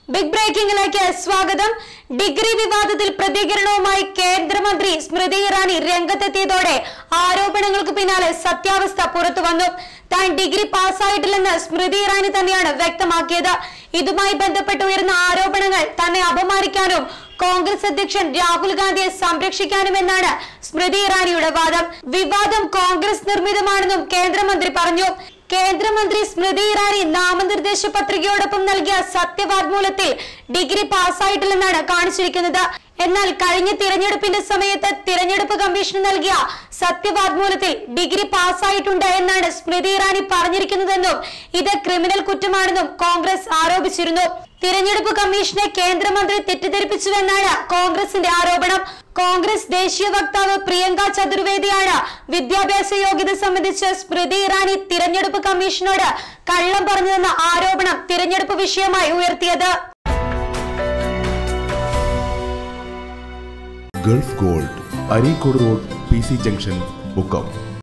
big ബ്രേക്കിംഗിലേക്ക് സ്വാഗതം degree വിവാദത്തിൽ പ്രതികരണവുമായി കേന്ദ്രമന്ത്രി സ്മൃതി ഇറാനി രംഗത്തെത്തിയതോടെ ആരോപണങ്ങൾക്ക് പിന്നാലെ സത്യാവസ്ഥ പുറത്തു വന്നു താൻ ഡിഗ്രി പാസ്സായിട്ടില്ലെന്ന് സ്മൃതി ഇറാനി തന്നെയാണ് വ്യക്തമാക്കിയത് ഇതുമായി ബന്ധപ്പെട്ട് ഉയർന്ന ആരോപണങ്ങൾ തന്നെ അപമാനിക്കാനും കോൺഗ്രസ് അധ്യക്ഷൻ രാഹുൽ ഗാന്ധിയെ സംരക്ഷിക്കാനുമെന്നാണ് സ്മൃതി ഇറാനിയുടെ വാദം വിവാദം കോൺഗ്രസ് നിർമ്മിതമാണെന്നും കേന്ദ്രമന്ത്രി പറഞ്ഞു കേന്ദ്രമന്ത്രി സ്മൃതി ഇറാനി നാമനിർദ്ദേശ പത്രികയോടൊപ്പം നൽകിയ സത്യവാങ്മൂലത്തിൽ ഡിഗ്രി പാസ്സായിട്ടില്ലെന്നാണ് കാണിച്ചിരിക്കുന്നത് എന്നാൽ കഴിഞ്ഞ തിരഞ്ഞെടുപ്പിന്റെ സമയത്ത് തിരഞ്ഞെടുപ്പ് കമ്മീഷന് നൽകിയ സത്യവാങ്മൂലത്തിൽ ഡിഗ്രി പാസ്സായിട്ടുണ്ട് എന്നാണ് സ്മൃതി ഇറാനി പറഞ്ഞിരിക്കുന്നതെന്നും ഇത് ക്രിമിനൽ കുറ്റമാണെന്നും കോൺഗ്രസ് ആരോപിച്ചിരുന്നു തിരഞ്ഞെടുപ്പ് കമ്മീഷനെ കേന്ദ്രമന്ത്രി തെറ്റിദ്ധരിപ്പിച്ചുവെന്നാണ് കോൺഗ്രസിന്റെ ആരോപണം കോൺഗ്രസ് ദേശീയ വക്താവ് പ്രിയങ്ക ചതുർവേദിയാണ് വിദ്യാഭ്യാസ യോഗ്യത സംബന്ധിച്ച് സ്മൃതി ഇറാനി തിരഞ്ഞെടുപ്പ് കമ്മീഷനോട് കള്ളം പറഞ്ഞതെന്ന ആരോപണം തിരഞ്ഞെടുപ്പ് വിഷയമായി ഉയർത്തിയത് gulf gold Areekode road P C junction Mukkam